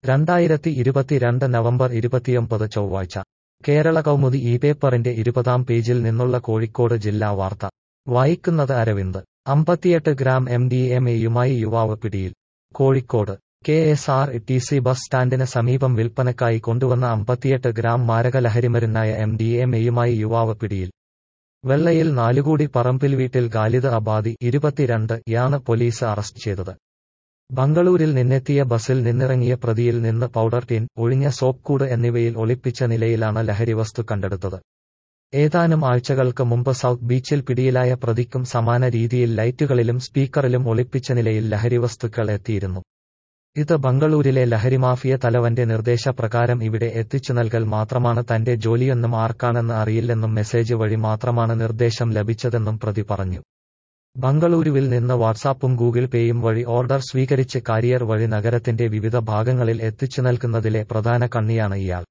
രണ്ടായിരത്തി ഇരുപത്തിരണ്ട് നവംബർ ഇരുപത്തിയൊമ്പത് ചൊവ്വാഴ്ച കേരള കൗമുദി ഈ പേപ്പറിന്റെ ഇരുപതാം പേജിൽ നിന്നുള്ള കോഴിക്കോട് ജില്ലാ വാർത്ത വായിക്കുന്നത് അരവിന്ദ് അമ്പത്തിയെട്ട് ഗ്രാം എം ഡി എം എയുമായി യുവാവ് പിടിയിൽ Kozhikode K S R T C bus സ്റ്റാൻഡിന് സമീപം വിൽപ്പനക്കായി കൊണ്ടുവന്ന അമ്പത്തിയെട്ട് ഗ്രാം മാരക ലഹരിമരുന്നായ എം ഡി എം എയുമായി യുവാവ് പിടിയിൽ വെള്ളയിൽ നാലുകൂടി പറമ്പിൽ വീട്ടിൽ ഖാലിദ് അബാദി ഇരുപത്തിരണ്ട് യാണ് പോലീസ് അറസ്റ്റ് ചെയ്തത് ബംഗളൂരിൽ നിന്നെത്തിയ ബസിൽ നിന്നിറങ്ങിയ പ്രതിയിൽ നിന്ന് പൗഡർ ടിൻ ഒഴിഞ്ഞ സോപ്പ് എന്നിവയിൽ ഒളിപ്പിച്ച നിലയിലാണ് ലഹരിവസ്തു കണ്ടെടുത്തത് ഏതാനും ആഴ്ചകൾക്ക് മുമ്പ് സൗത്ത് ബീച്ചിൽ പിടിയിലായ പ്രതിക്കും സമാന രീതിയിൽ ലൈറ്റുകളിലും സ്പീക്കറിലും ഒളിപ്പിച്ച നിലയിൽ ലഹരിവസ്തുക്കൾ എത്തിയിരുന്നു ഇത് ബംഗളൂരിലെ ലഹരിമാഫിയ തലവന്റെ നിർദ്ദേശപ്രകാരം ഇവിടെ എത്തിച്ചു നൽകൽ മാത്രമാണ് തന്റെ ജോലിയെന്നും ആർക്കാണെന്ന് അറിയില്ലെന്നും മെസ്സേജ് വഴി മാത്രമാണ് നിർദ്ദേശം ലഭിച്ചതെന്നും പ്രതി പറഞ്ഞു ബംഗളൂരുവിൽ നിന്ന് വാട്സാപ്പും ഗൂഗിൾ പേയും വഴി ഓർഡർ സ്വീകരിച്ച് കാരിയർ വഴി നഗരത്തിന്റെ വിവിധ ഭാഗങ്ങളിൽ എത്തിച്ചു നൽകുന്നതിലെ പ്രധാന കണ്ണിയാണ് ഇയാൾ